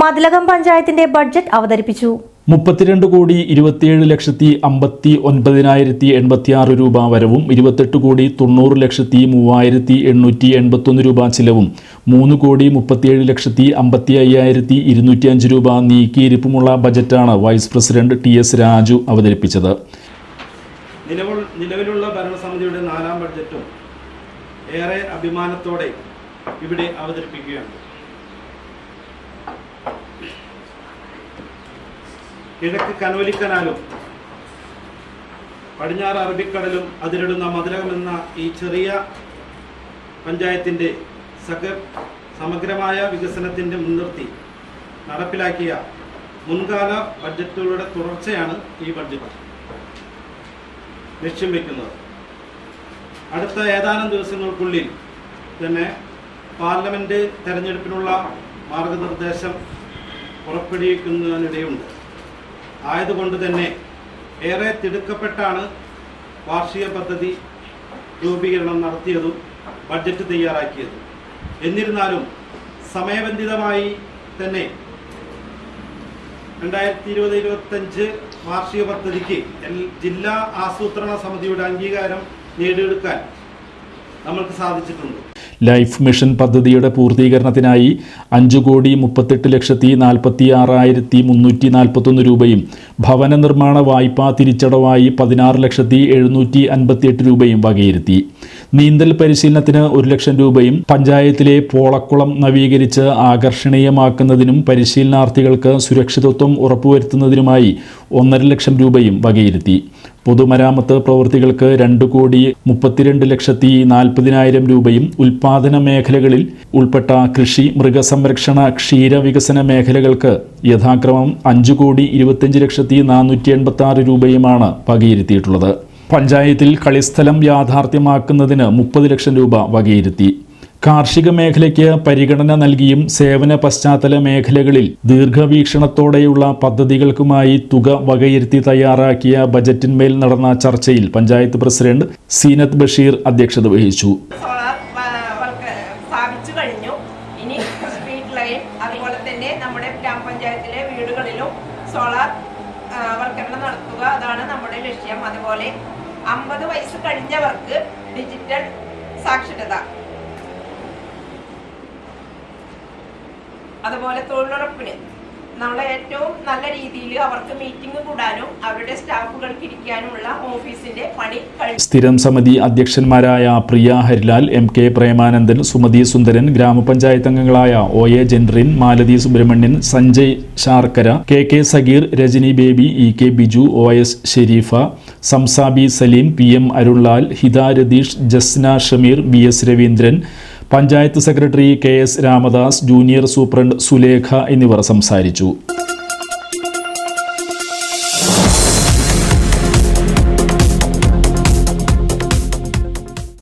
മതിലകം പഞ്ചായത്തിന്റെ ബഡ്ജറ്റ് അവതരിപ്പിച്ചു മുപ്പത്തിരണ്ട് കോടി ഇരുപത്തിയേഴ് ലക്ഷത്തി അമ്പത്തി ഒൻപതിനായിരത്തി എൺപത്തി ആറ് രൂപ വരവും ഇരുപത്തെട്ട് കോടി തൊണ്ണൂറ് ലക്ഷത്തി മൂവായിരത്തി എണ്ണൂറ്റി എൺപത്തൊന്ന് രൂപ ചിലവും മൂന്ന് കോടി മുപ്പത്തിയേഴ് ലക്ഷത്തി അമ്പത്തി അയ്യായിരത്തി ഇരുന്നൂറ്റി അഞ്ച് രൂപ നീക്കിയിരിപ്പുമുള്ള ബജറ്റാണ് vice president T S Raju അവതരിപ്പിച്ചത് നിലവിൽ നിലവിലുള്ള ഭരണസമിതിയുടെ നാലാം ബഡ്ജറ്റും ഏറെ അഭിമാനത്തോടെ ഇവിടെ അവതരിപ്പിക്കുകയാണ് കിഴക്ക് കനോലിക്കനാലും പടിഞ്ഞാറ് അറബിക്കടലും അതിരിടുന്ന മധുരകം എന്ന ഈ ചെറിയ പഞ്ചായത്തിൻ്റെ സക സമഗ്രമായ വികസനത്തിൻ്റെ മുൻനിർത്തി നടപ്പിലാക്കിയ മുൻകാല ബഡ്ജറ്റുകളുടെ തുടർച്ചയാണ് ഈ ബഡ്ജറ്റ് ലക്ഷ്യം വെക്കുന്നത് അടുത്ത ഏതാനും ദിവസങ്ങൾക്കുള്ളിൽ തന്നെ പാർലമെൻറ്റ് തെരഞ്ഞെടുപ്പിനുള്ള മാർഗനിർദ്ദേശം പുറപ്പെടുവിക്കുന്നതിനിടയുണ്ട് ആയതുകൊണ്ട് തന്നെ ഏറെ തിടുക്കപ്പെട്ടാണ് വാർഷിക പദ്ധതി രൂപീകരണം നടത്തിയതും ബഡ്ജറ്റ് തയ്യാറാക്കിയതും എന്നിരുന്നാലും സമയബന്ധിതമായി തന്നെ രണ്ടായിരത്തി ഇരുപത് ഇരുപത്തഞ്ച് വാർഷിക പദ്ധതിക്ക് എൽ- ജില്ലാ ആസൂത്രണ സമിതിയുടെ അംഗീകാരം നേടിയെടുക്കാൻ നമ്മൾക്ക് സാധിച്ചിട്ടുണ്ട് ലൈഫ് മിഷൻ പദ്ധതിയുടെ പൂർത്തീകരണത്തിനായി അഞ്ച് കോടി മുപ്പത്തെട്ട് ലക്ഷത്തി നാൽപ്പത്തി ആറായിരത്തി മുന്നൂറ്റി നാൽപ്പത്തൊന്ന് രൂപയും ഭവന നിർമ്മാണ വായ്പാ തിരിച്ചടവായി പതിനാറ് ലക്ഷത്തി എഴുന്നൂറ്റി അൻപത്തിയെട്ട് രൂപയും വകയിരുത്തി നീന്തൽ പരിശീലനത്തിന് ഒരു ലക്ഷം രൂപയും പഞ്ചായത്തിലെ പോളക്കുളം നവീകരിച്ച് ആകർഷണീയമാക്കുന്നതിനും പരിശീലനാർത്ഥികൾക്ക് സുരക്ഷിതത്വം ഉറപ്പുവരുത്തുന്നതിനുമായി ഒന്നര ലക്ഷം രൂപയും വകയിരുത്തി പൊതുമരാമത്ത് പ്രവൃത്തികൾക്ക് രണ്ട് കോടി മുപ്പത്തിരണ്ട് ലക്ഷത്തി നാൽപ്പതിനായിരം രൂപയും ഉൽപാദന മേഖലകളിൽ ഉൾപ്പെട്ട കൃഷി മൃഗസംരക്ഷണ ക്ഷീരവികസന മേഖലകൾക്ക് യഥാക്രമം അഞ്ച് കോടി ഇരുപത്തിയഞ്ച് ലക്ഷത്തി നാനൂറ്റി എൺപത്തി ആറ് രൂപയുമാണ് വകയിരുത്തിയിട്ടുള്ളത് പഞ്ചായത്തിൽ കളിസ്ഥലം യാഥാർത്ഥ്യമാക്കുന്നതിന് മുപ്പത് ലക്ഷം രൂപ വകയിരുത്തി കാർഷിക മേഖലയ്ക്ക് പരിഗണന നൽകിയും സേവന പശ്ചാത്തല മേഖലകളിൽ ദീർഘവീക്ഷണത്തോടെയുള്ള പദ്ധതികൾക്കുമായി തുക വകയിരുത്തി തയ്യാറാക്കിയ ബജറ്റിന്മേൽ നടന്ന ചർച്ചയിൽ പഞ്ചായത്ത് പ്രസിഡന്റ് സീനത്ത് ബഷീർ അധ്യക്ഷത വഹിച്ചു സോളാർ വർക്ക് സ്ഥാപിച്ചു കഴിഞ്ഞു ഇനി സ്ട്രീറ്റ് ലൈൻ അതുപോലെ തന്നെ നമ്മുടെ ഗ്രാമപഞ്ചായത്തിലെ വീടുകളിലും സോളാർ ആ, വൽക്കരണം നടത്തുക അതാണ് നമ്മുടെ ലക്ഷ്യം അതുപോലെ അമ്പത് വയസ്സ് കഴിഞ്ഞവർക്ക് ഡിജിറ്റൽ സാക്ഷരത അതുപോലെ തൊഴിലുറപ്പിന് നമ്മളെ ഏറ്റവും നല്ല രീതിയിൽ അവർക്ക് മീറ്റിംഗ് കൂടാനും അവരുടെ സ്റ്റാഫുകൾക്ക് ഇരിക്കാനുമുള്ള ഓഫീസിന്റെ പണി കഴിഞ്ഞു സ്ഥിരം സമിതി അധ്യക്ഷന്മാരായ പ്രിയ ഹരിലാൽ എം കെ പ്രേമാനന്ദൻ സുമതി സുന്ദരൻ ഗ്രാമപഞ്ചായത്ത് അംഗങ്ങളായ O A Jenrin Malathi Subramanian Sanjay Sharkkara K K Sageer Rajani Baby E K Biju O S Sherifa Samsabi Saleem P M Arunlal Hitha Ratheesh Jasna Shameer B S Raveendran panchayat secretary K S Ramdas junior superintendent Sulekha എന്നിവർ സംസാരിച്ചു